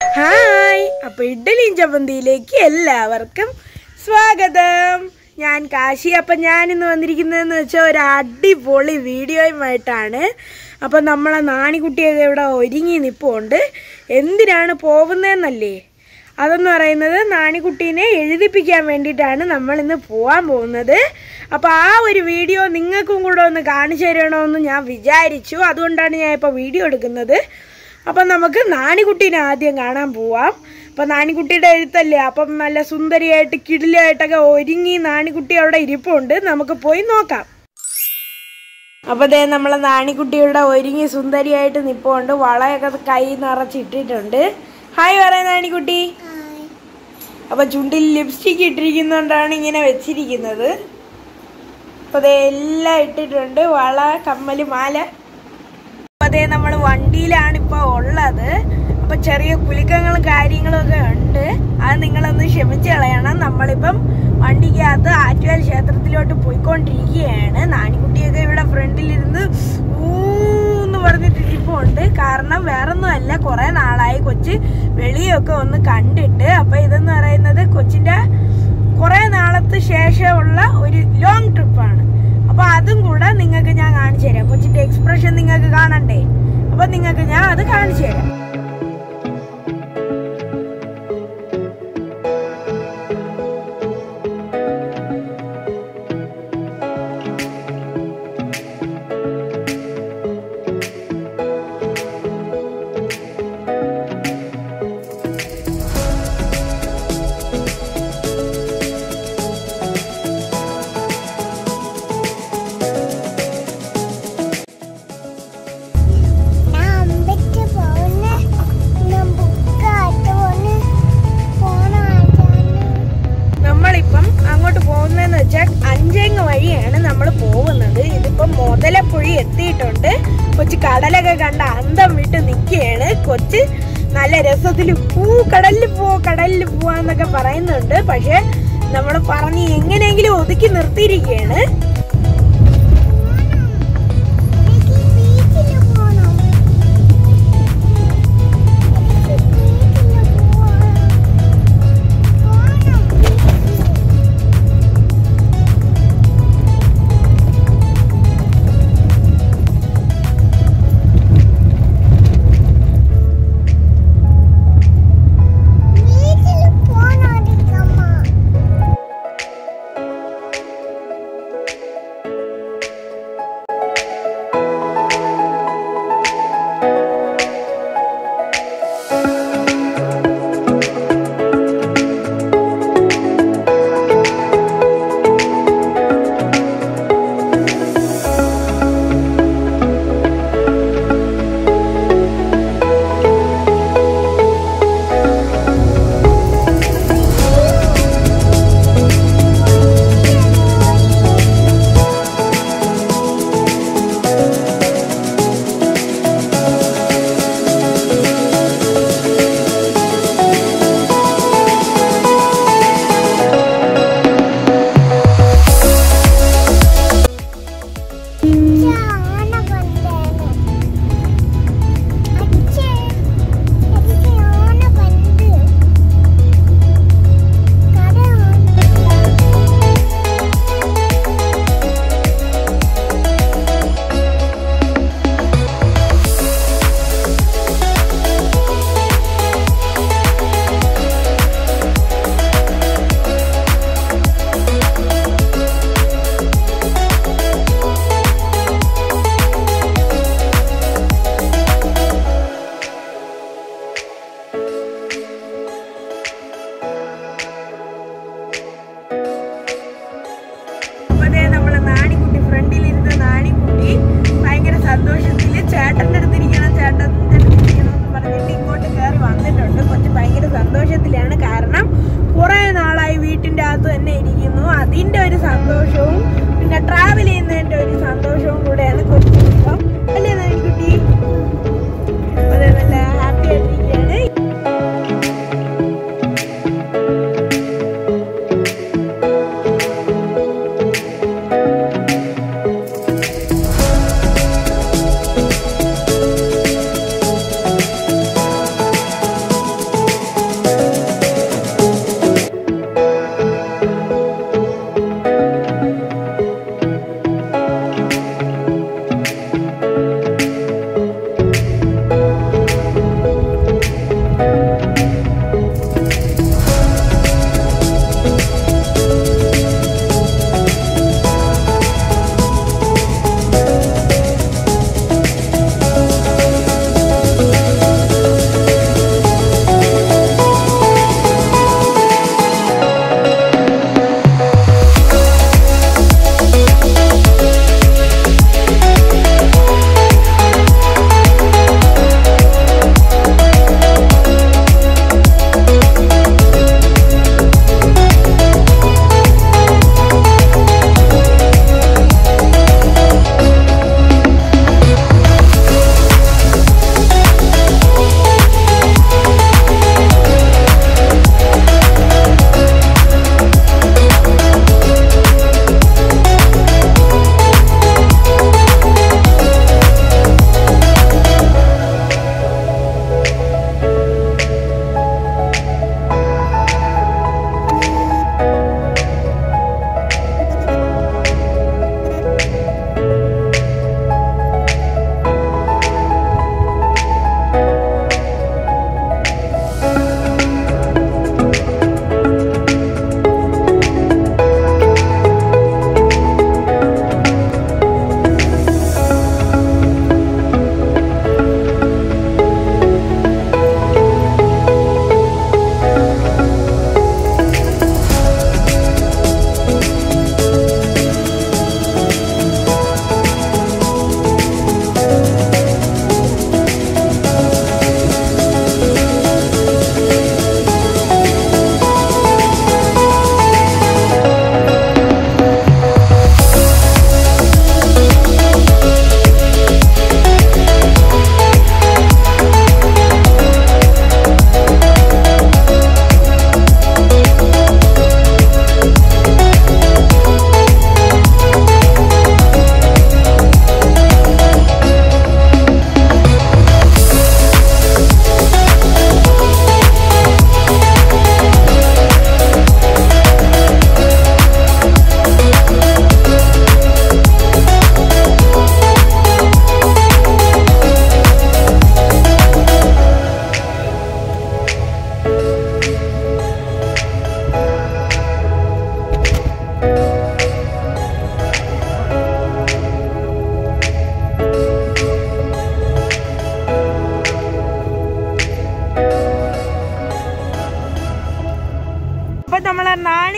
hi അപ്പോൾ ഇഡ്ഡലിയും ചമ്മന്തിയിലേക്ക് എല്ലാവർക്കും സ്വാഗതം ഞാൻ കാശി അപ്പം ഞാനിന്ന് വന്നിരിക്കുന്നതെന്ന് വെച്ചാൽ ഒരു അടിപൊളി വീഡിയോയുമായിട്ടാണ് അപ്പം നമ്മളെ നാണിക്കുട്ടിയൊക്കെ ഇവിടെ ഒരുങ്ങി നിൽപ്പുണ്ട് എന്തിനാണ് പോകുന്നതെന്നല്ലേ അതെന്ന് പറയുന്നത് നാണിക്കുട്ടീനെ എഴുതിപ്പിക്കാൻ വേണ്ടിയിട്ടാണ് നമ്മൾ ഇന്ന് പോകാൻ പോകുന്നത് അപ്പോൾ ആ ഒരു വീഡിയോ നിങ്ങൾക്കും കൂടെ ഒന്ന് കാണിച്ചു തരണമെന്ന് ഞാൻ വിചാരിച്ചു അതുകൊണ്ടാണ് ഞാൻ ഇപ്പോൾ വീഡിയോ എടുക്കുന്നത് അപ്പം നമുക്ക് നാണിക്കുട്ടീനെ ആദ്യം കാണാൻ പോവാം അപ്പം നാണിക്കുട്ടിയുടെ എഴുത്തല്ലേ അപ്പം നല്ല സുന്ദരിയായിട്ട് കിടിലായിട്ടൊക്കെ ഒരുങ്ങി നാണിക്കുട്ടി അവിടെ ഇരിപ്പുണ്ട് നമുക്ക് പോയി നോക്കാം അപ്പോൾ ദേ നമ്മളെ നാണിക്കുട്ടിയുടെ ഒരുങ്ങി സുന്ദരിയായിട്ട് നിൽപ്പുണ്ട് വളയൊക്കെ കൈ നിറച്ചിട്ടിട്ടുണ്ട് ഹായ് പറയാം നാണിക്കുട്ടി അപ്പോൾ ചുണ്ടിൽ ലിപ്സ്റ്റിക് ഇട്ടിരിക്കുന്നതുകൊണ്ടാണ് ഇങ്ങനെ വെച്ചിരിക്കുന്നത് അപ്പോൾ ദേ എല്ലാം ഇട്ടിട്ടുണ്ട് വള കമ്മല് മാല അപ്പൊ അതേ നമ്മൾ വണ്ടിയിലാണ് ഇപ്പൊ ഉള്ളത് അപ്പൊ ചെറിയ കുലുക്കങ്ങളും കാര്യങ്ങളും ഒക്കെ ഉണ്ട് അത് നിങ്ങളൊന്ന് ക്ഷമിച്ച് കളയണം നമ്മളിപ്പം വണ്ടിക്കകത്ത് ആറ്റുകാൽ ക്ഷേത്രത്തിലോട്ട് പോയിക്കൊണ്ടിരിക്കുകയാണ് നാണിക്കുട്ടിയൊക്കെ ഇവിടെ ഫ്രണ്ടിലിരുന്ന് ഊന്ന് പറഞ്ഞിട്ട് ഇരിപ്പുണ്ട് കാരണം വേറൊന്നും അല്ല കുറെ നാളായി കൊച്ച് വെളിയൊക്കെ ഒന്ന് കണ്ടിട്ട് അപ്പൊ ഇതെന്ന് പറയുന്നത് കൊച്ചിന്റെ കുറെ നാളത്തെ ശേഷമുള്ള ഒരു ലോങ് ട്രിപ്പാണ് അപ്പൊ അതും കൂടെ നിങ്ങൾക്ക് ഞാൻ കാണിച്ചു തരാം കൊച്ചിന്റെ എക്സ്പ്രഷൻ നിങ്ങൾക്ക് കാണണ്ടേ അപ്പൊ നിങ്ങൾക്ക് ഞാൻ അത് കാണിച്ചു തരാം ഞാൻ അമ്പലത്തിൽ പോകുന്ന ഞാൻ ബുക്കായിട്ട് പോന്ന് പോണായിട്ടാണ് നമ്മളിപ്പം അങ്ങോട്ട് പോകുന്നതെന്ന് വെച്ചാൽ അഞ്ചേങ്ങ് വഴിയാണ് നമ്മൾ പോകുന്നത് ഇതിപ്പം മുതലപ്പുഴി എത്തിയിട്ടുണ്ട് കൊച്ചു കടലൊക്കെ കണ്ട അന്തം വിട്ട് നിൽക്കുകയാണ് കൊച്ച് നല്ല രസത്തിൽ പൂ കടലിൽ പോ കടലിൽ പോവാന്നൊക്കെ പറയുന്നുണ്ട് പക്ഷെ നമ്മൾ പറഞ്ഞ് എങ്ങനെയെങ്കിലും ഒതുക്കി നിർത്തിയിരിക്കുകയാണ് എനിക്ക് ബീച്ചിൽ പോണം എനിക്ക് ബീച്ചിൽ പോവാം പോണം ബീച്ചിൽ ബീച്ചിൽ പോണോടിക്കമ്മ ആന പന്താണ് അച്ഛേ എനിക്ക് ആന പന്ത് കട അപ്പൊ ദേ നമ്മളെ നാണിക്കുട്ടി ഫ്രണ്ടിൽ ഇരുന്ന നാണിക്കുട്ടി ഭയങ്കര സന്തോഷത്തില് ചേട്ടന്റെ അടുത്തിരിക്കണം ചേട്ടന്റെ അടുത്തിരിക്കണം എന്ന് പറഞ്ഞിട്ട് ഇങ്ങോട്ട് കയറി വന്നിട്ടുണ്ട് കൊച്ചു ഭയങ്കര സന്തോഷത്തിലാണ് കാരണം കുറെ നാളായി വീട്ടിന്റെ അകത്ത് തന്നെ ഇരിക്കുന്നു അതിന്റെ ഒരു സന്തോഷവും പിന്നെ ട്രാവൽ ചെയ്യുന്നതിന്റെ ഒരു സന്തോഷവും കൂടെയാണ് കൊച്ചു ഇപ്പം അല്ലേ നാണിക്കുട്ടി അപ്പൊ ദേ നല്ല ഹാപ്പി ആയിട്ടിരിക്കുകയാണ്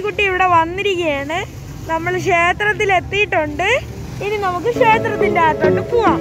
നാണിക്കുട്ടി ഇവിടെ വന്നിരിക്കുകയാണ് നമ്മൾ ക്ഷേത്രത്തിൽ എത്തിയിട്ടുണ്ട് ഇനി നമുക്ക് ക്ഷേത്രത്തിന്റെ അകത്തോട്ട് പോവാം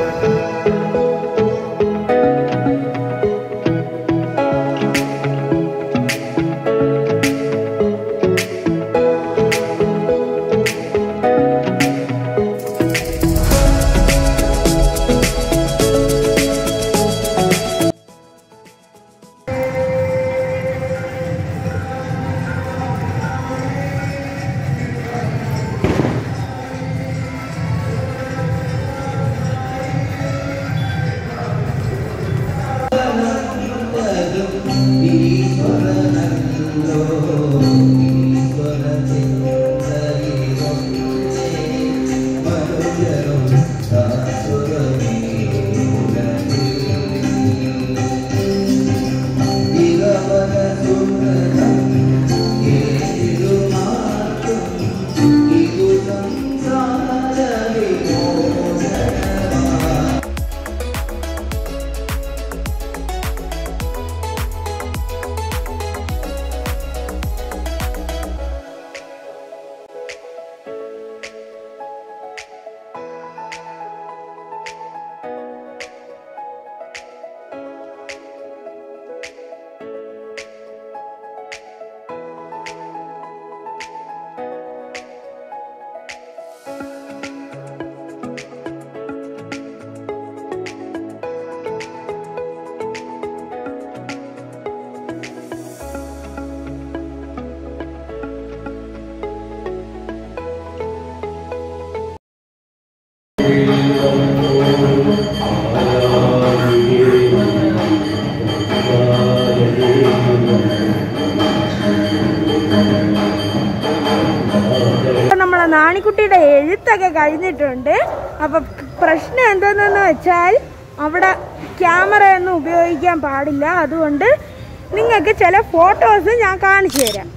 ഇപ്പൊ നമ്മളെ നാണിക്കുട്ടിയുടെ എഴുത്തൊക്കെ കഴിഞ്ഞിട്ടുണ്ട് അപ്പൊ പ്രശ്നം എന്താണെന്ന് വെച്ചാൽ അവിടെ ക്യാമറ ഒന്നും ഉപയോഗിക്കാൻ പാടില്ല അതുകൊണ്ട് നിങ്ങൾക്ക് ചില ഫോട്ടോസ് ഞാൻ കാണിച്ചു തരാം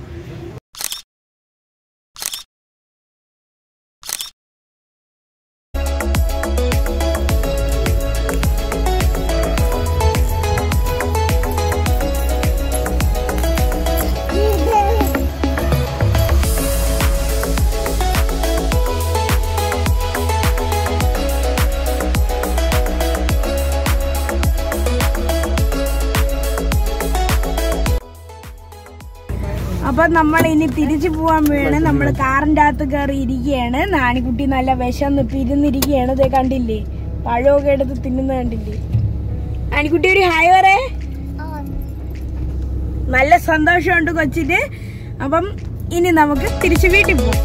അപ്പൊ നമ്മൾ ഇനി തിരിച്ചു പോവാൻ വേണം നമ്മൾ കാറിന്റെ അകത്ത് കയറി ഇരിക്കുകയാണ് നാണിക്കുട്ടി നല്ല വിശന്ന് പിരുന്നിരിക്കുകയാണ് ഇതേ കണ്ടില്ലേ പഴമൊക്കെ എടുത്ത് തിന്നുന്ന കണ്ടില്ലേ നാണിക്കുട്ടി ഒരു ഹായ് പറേ നല്ല സന്തോഷമുണ്ട് കൊച്ചിന് അപ്പം ഇനി നമുക്ക് തിരിച്ച് വീട്ടിൽ പോകാം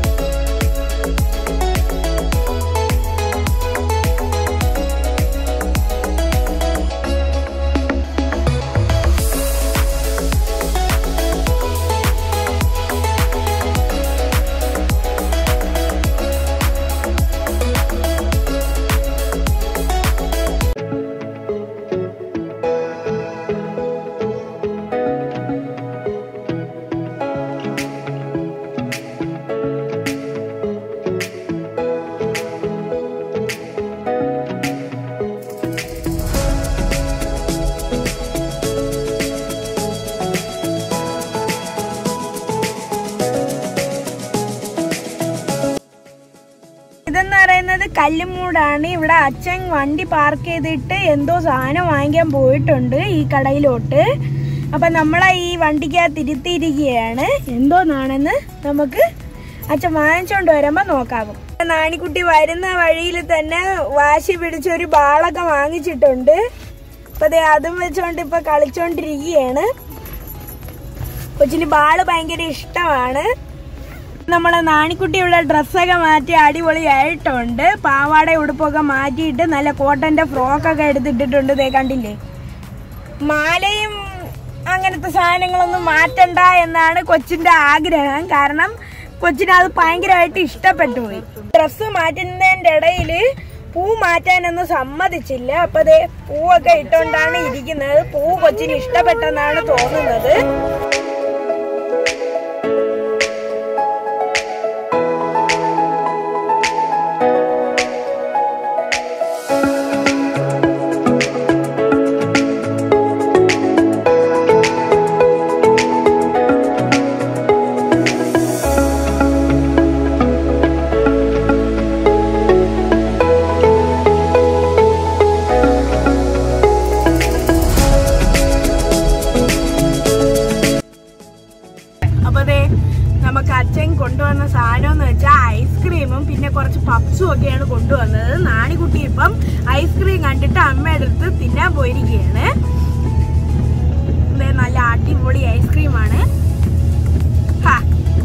ഇതെന്ന് പറയുന്നത് കല്ലുമൂടാണ് ഇവിടെ അച്ഛൻ വണ്ടി പാർക്ക് ചെയ്തിട്ട് എന്തോ സാധനം വാങ്ങിക്കാൻ പോയിട്ടുണ്ട് ഈ കടയിലോട്ട് അപ്പൊ നമ്മളെ ഈ വണ്ടിക്കകത്ത് ഇരുത്തിയിരിക്കുകയാണ് എന്തോന്നാണെന്ന് നമുക്ക് അച്ഛൻ വാങ്ങിച്ചോണ്ട് വരുമ്പോ നോക്കാവും നാണിക്കുട്ടി വരുന്ന വഴിയിൽ തന്നെ വാശി പിടിച്ച ഒരു ബാളൊക്കെ വാങ്ങിച്ചിട്ടുണ്ട് അപ്പൊ ദേ അതും വെച്ചോണ്ട് ഇപ്പൊ കളിച്ചോണ്ടിരിക്കുകയാണ് കൊച്ചിന് ബാള് ഭയങ്കര ഇഷ്ടമാണ് നമ്മളെ നാണിക്കുട്ടിയുടെ ഡ്രസ്സൊക്കെ മാറ്റി അടിപൊളിയായിട്ടുണ്ട് പാവാട ഉടുപ്പൊക്കെ മാറ്റിയിട്ട് നല്ല കോട്ടന്റെ ഫ്രോക്കൊക്കെ എടുത്തിട്ടിട്ടുണ്ട് ദേ കണ്ടില്ലേ മാലയും അങ്ങനത്തെ സാധനങ്ങളൊന്നും മാറ്റണ്ട എന്നാണ് കൊച്ചിന്റെ ആഗ്രഹം കാരണം കൊച്ചിന് അത് ഭയങ്കരമായിട്ട് ഇഷ്ടപ്പെട്ടു പോയി ഡ്രസ്സ് മാറ്റുന്നതിന്റെ ഇടയില് പൂ മാറ്റാനൊന്നും സമ്മതിച്ചില്ല അപ്പൊ ദേ പൂവൊക്കെ ഇട്ടോണ്ടാണ് ഇരിക്കുന്നത് പൂ കൊച്ചിന് ഇഷ്ടപ്പെട്ടെന്നാണ് തോന്നുന്നത് ഒക്കെയാണ് കൊണ്ടുവന്നത് നാണിക്കുട്ടി ഇപ്പം ഐസ്ക്രീം കണ്ടിട്ട് അമ്മയുടെ അടുത്ത് തിന്നാൻ പോയിരിക്കുകയാണ് ദേ നല്ല അടിപൊളി ഐസ്ക്രീമാണ് ഹാ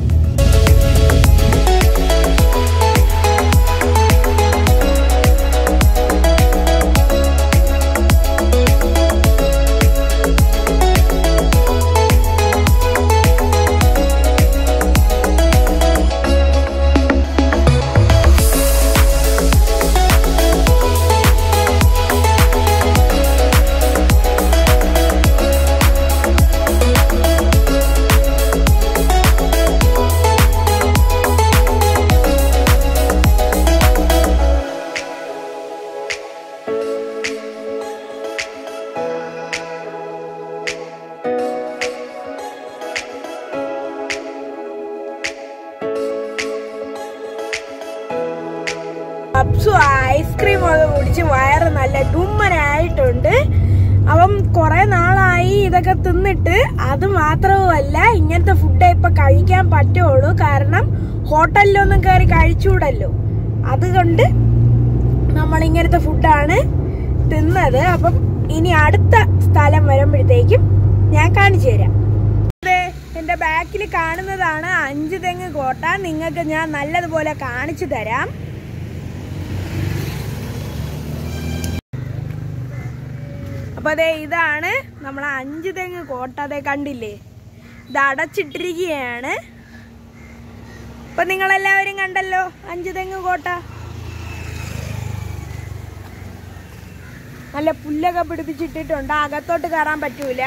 പപ്സു ഐസ്ക്രീം ഒക്കെ കുടിച്ച് വയറ് നല്ല ഡുമ്മനായിട്ടുണ്ട് അവൻ കുറെ നാളായി ഇതൊക്കെ തിന്നിട്ട് അത് മാത്രവുമല്ല ഇങ്ങനത്തെ ഫുഡ് ഇപ്പൊ കഴിക്കാൻ പറ്റുള്ളൂ കാരണം ഹോട്ടലിലൊന്നും കയറി കഴിച്ചൂടല്ലോ അതുകൊണ്ട് നമ്മൾ ഇങ്ങനത്തെ ഫുഡാണ് തിന്നത് അപ്പം ഇനി അടുത്ത സ്ഥലം വരുമ്പോഴത്തേക്കും ഞാൻ കാണിച്ചു തരാം ദേ, എന്റെ ബാക്കിൽ കാണുന്നതാണ് അഞ്ച് തെങ്ങ് കോട്ട നിങ്ങൾക്ക് ഞാൻ നല്ലതുപോലെ കാണിച്ചു തരാം അപ്പൊ അതെ ഇതാണ് നമ്മളെ അഞ്ച് തെങ്ങ് കോട്ട അതെ കണ്ടില്ലേ ഇത് അടച്ചിട്ടിരിക്കുകയാണ് അപ്പൊ നിങ്ങളെല്ലാവരും കണ്ടല്ലോ അഞ്ച് തെങ്ങ് കോട്ട നല്ല പുല്ലൊക്കെ പിടിപ്പിച്ചിട്ടിട്ടുണ്ട് അകത്തോട്ട് കയറാൻ പറ്റൂല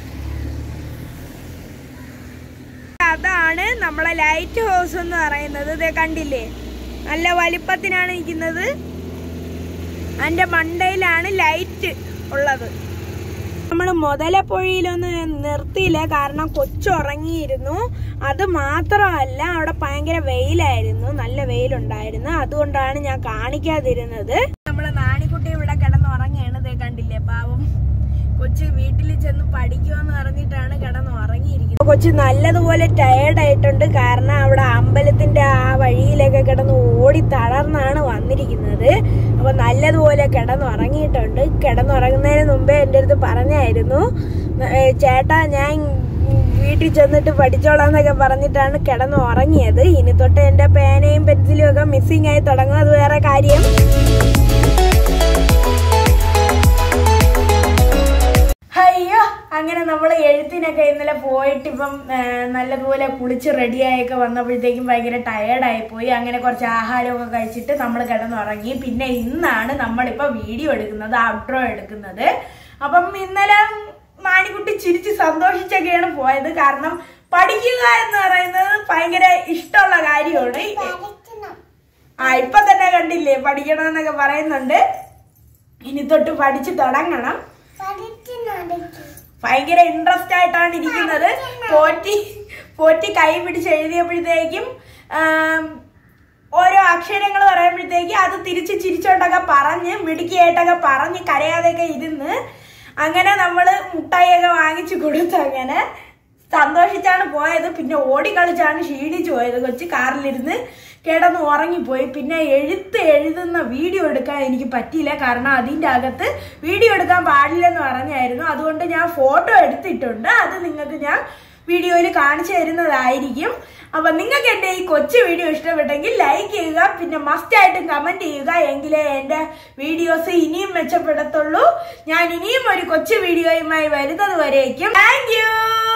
അതാണ് നമ്മളെ ലൈറ്റ് ഹൗസ് എന്ന് പറയുന്നത് ഇതേ കണ്ടില്ലേ നല്ല വലിപ്പത്തിനാണ് ഇരിക്കുന്നത് അതിന്റെ മണ്ടയിലാണ് ലൈറ്റ് ഉള്ളത് നമ്മൾ മുതലപ്പൊഴിയിലൊന്നും നിർത്തിയില്ല കാരണം കൊച്ചുറങ്ങിയിരുന്നു അത് മാത്രമല്ല അവിടെ ഭയങ്കര വെയിലായിരുന്നു നല്ല വെയിലുണ്ടായിരുന്നു അതുകൊണ്ടാണ് ഞാൻ കാണിക്കാതിരുന്നത് നമ്മളെ നാണിക്കുട്ടി ഇവിടെ കിടന്നുറങ്ങുകയാണ് ഇതേ കണ്ടില്ലേ പാവം കൊച്ചു വീട്ടിൽ ചെന്ന് പഠിക്കുമെന്ന് പറഞ്ഞിട്ടാണ് കിടന്ന് ഉറങ്ങിയിരിക്കുന്നത് കൊച്ചു നല്ലതുപോലെ ടയേർഡ് ആയിട്ടുണ്ട് കാരണം അവിടെ അമ്പലത്തിന്റെ ആ വഴിയിലൊക്കെ കിടന്ന് ഓടി തളർന്നാണ് വന്നിരിക്കുന്നത് അപ്പൊ നല്ലതുപോലെ കിടന്ന് ഉറങ്ങിയിട്ടുണ്ട് കിടന്നുറങ്ങുന്നതിന് മുമ്പേ എൻ്റെ അടുത്ത് പറഞ്ഞായിരുന്നു ഏ, ചേട്ടാ ഞാൻ വീട്ടിൽ ചെന്നിട്ട് പഠിച്ചോളാം എന്നൊക്കെ പറഞ്ഞിട്ടാണ് കിടന്ന് ഉറങ്ങിയത് ഇനി തൊട്ട് എൻ്റെ പേനയും പെൻസിലും ഒക്കെ മിസ്സിംഗ് ആയി തുടങ്ങും അത് വേറെ കാര്യം അയ്യോ അങ്ങനെ നമ്മൾ എഴുത്തിനൊക്കെ ഇന്നലെ പോയിട്ട് ഇപ്പം ആ, നല്ലതുപോലെ കുളിച്ച് റെഡിയായൊക്കെ വന്നപ്പോഴത്തേക്കും ഭയങ്കര ടയേർഡായി പോയി അങ്ങനെ കുറച്ച് ആഹാരമൊക്കെ കഴിച്ചിട്ട് നമ്മൾ കിടന്നുറങ്ങി പിന്നെ ഇന്നാണ് നമ്മളിപ്പോൾ വീഡിയോ എടുക്കുന്നത് ഔട്ട്രോ എടുക്കുന്നത് അപ്പം ഇന്നലെ മാനിക്കുട്ടി ചിരിച്ച് സന്തോഷിച്ചൊക്കെയാണ് പോയത് കാരണം പഠിക്കുക എന്ന് പറയുന്നത് ഭയങ്കര ഇഷ്ടമുള്ള കാര്യമാണ് പഠിക്കണം ആ ഇപ്പൊ തന്നെ കണ്ടില്ലേ പഠിക്കണമെന്നൊക്കെ പറയുന്നുണ്ട് ഇനി തൊട്ട് പഠിച്ചു തുടങ്ങണം പഠിച്ച് നടക്കും ഭയങ്കര ഇൻട്രസ്റ്റ് ആയിട്ടാണ് ഇരിക്കുന്നത് പോറ്റി പോറ്റി കൈ പിടിച്ച് എഴുതിയപ്പോഴത്തേക്കും ആം, ഓരോ അക്ഷരങ്ങൾ പറയുമ്പോഴത്തേക്കും അത് തിരിച്ച് ചിരിച്ചോണ്ടൊക്കെ പറഞ്ഞ് മിടുക്കിയായിട്ടൊക്കെ പറഞ്ഞ് കരയാതെയൊക്കെ ഇരുന്ന് അങ്ങനെ നമ്മൾ മുട്ടായിയൊക്കെ വാങ്ങിച്ചു കൊടുത്തു അങ്ങനെ സന്തോഷിച്ചാണ് പോയത് പിന്നെ ഓടിക്കളിച്ചാണ് ക്ഷീണിച്ചു പോയത് കൊച്ചു കാറിലിരുന്ന് കിടന്ന് ഉറങ്ങിപ്പോയി പിന്നെ എഴുത്ത് എഴുതുന്ന വീഡിയോ എടുക്കാൻ എനിക്ക് പറ്റിയില്ല കാരണം അതിൻ്റെ അകത്ത് വീഡിയോ എടുക്കാൻ പാടില്ലെന്ന് പറഞ്ഞായിരുന്നു അതുകൊണ്ട് ഞാൻ ഫോട്ടോ എടുത്തിട്ടുണ്ട് അത് നിങ്ങൾക്ക് ഞാൻ വീഡിയോയിൽ കാണിച്ചു തരുന്നതായിരിക്കും അപ്പൊ നിങ്ങൾക്ക് എന്റെ ഈ കൊച്ചു വീഡിയോ ഇഷ്ടപ്പെട്ടെങ്കിൽ ലൈക്ക് ചെയ്യുക പിന്നെ മസ്റ്റ് ആയിട്ടും കമന്റ് ചെയ്യുക എങ്കിലേ എന്റെ വീഡിയോസ് ഇനിയും മെച്ചപ്പെടത്തുള്ളൂ ഞാൻ ഇനിയും ഒരു കൊച്ചു വീഡിയോയുമായി വരുന്നത് വരേക്കും താങ്ക് യു